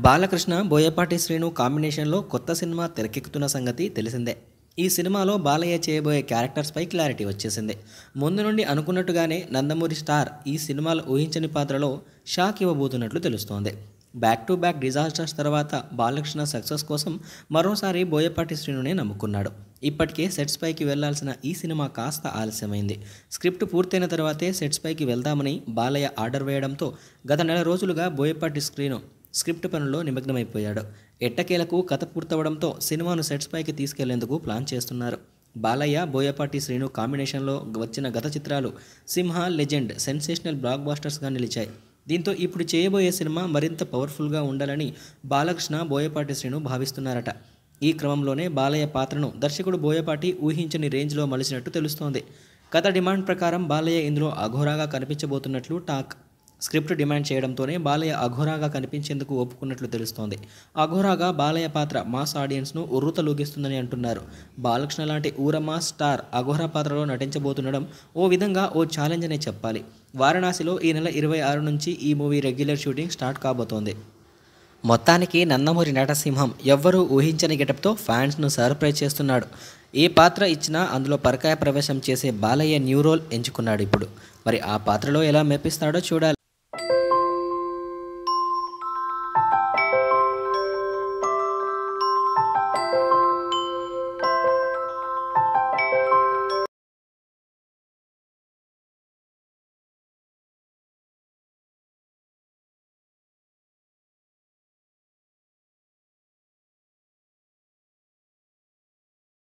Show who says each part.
Speaker 1: బాలకృష్ణ బోయపాటి శ్రీను కాంబినేషన్లో కొత్త సినిమా తెరకెక్కుతున్న సంగతి తెలిసిందే ఈ సినిమాలో బాలయ్య చేయబోయే క్యారెక్టర్స్పై క్లారిటీ వచ్చేసింది ముందు నుండి అనుకున్నట్టుగానే నందమూరి స్టార్ ఈ సినిమాలో ఊహించని పాత్రలో షాక్ ఇవ్వబోతున్నట్లు తెలుస్తోంది బ్యాక్ టు బ్యాక్ డిజాస్టర్స్ తర్వాత బాలకృష్ణ సక్సెస్ కోసం మరోసారి బోయపాటి శ్రీనునే నమ్ముకున్నాడు ఇప్పటికే సెట్స్ పైకి వెళ్లాల్సిన ఈ సినిమా కాస్త ఆలస్యమైంది స్క్రిప్ట్ పూర్తయిన తర్వాతే సెట్స్ పైకి వెళ్దామని బాలయ్య ఆర్డర్ వేయడంతో గత నెల రోజులుగా బోయపాటి శ్రీను స్క్రిప్ట్ పనుల్లో నిమగ్నమైపోయాడు ఎట్టకేలకు కథ పూర్తవడంతో సినిమాను సెట్స్ పైకి తీసుకెళ్లేందుకు ప్లాన్ చేస్తున్నారు బాలయ్య బోయపాటి శ్రీను కాంబినేషన్లో వచ్చిన గత చిత్రాలు సింహ లెజెండ్ సెన్సేషనల్ బ్లాక్ బాస్టర్స్గా నిలిచాయి దీంతో ఇప్పుడు చేయబోయే సినిమా మరింత పవర్ఫుల్గా ఉండాలని బాలకృష్ణ బోయపాటి శ్రీను భావిస్తున్నారట ఈ క్రమంలోనే బాలయ్య పాత్రను దర్శకుడు బోయపాటి ఊహించని రేంజ్లో మలిచినట్టు తెలుస్తోంది కథ డిమాండ్ ప్రకారం బాలయ్య ఇందులో అఘోరాగా కనిపించబోతున్నట్లు టాక్ స్క్రిప్ట్ డిమాండ్ చేయడంతోనే బాలయ్య అఘోరాగా కనిపించేందుకు ఒప్పుకున్నట్లు తెలుస్తోంది అఘోరాగా బాలయ్య పాత్ర మాస్ ఆడియన్స్ను ఉర్రూతలూగిస్తుందని అంటున్నారు బాలకృష్ణ లాంటి ఊరమా స్టార్ అఘోరా పాత్రలో నటించబోతుండడం ఓ విధంగా ఓ ఛాలెంజ్ అనే చెప్పాలి వారణాసిలో ఈ నెల ఇరవై ఆరు నుంచి ఈ మూవీ రెగ్యులర్ షూటింగ్ స్టార్ట్ కాబోతోంది మొత్తానికి నందమూరి నటసింహం ఎవ్వరూ ఊహించని గెటప్తో ఫ్యాన్స్ను సర్ప్రైజ్ చేస్తున్నాడు ఏ పాత్ర ఇచ్చినా అందులో పరకాయ ప్రవేశం చేసే బాలయ్య న్యూ రోల్ ఎంచుకున్నాడు ఇప్పుడు మరి ఆ పాత్రలో ఎలా మెప్పిస్తాడో చూడాలి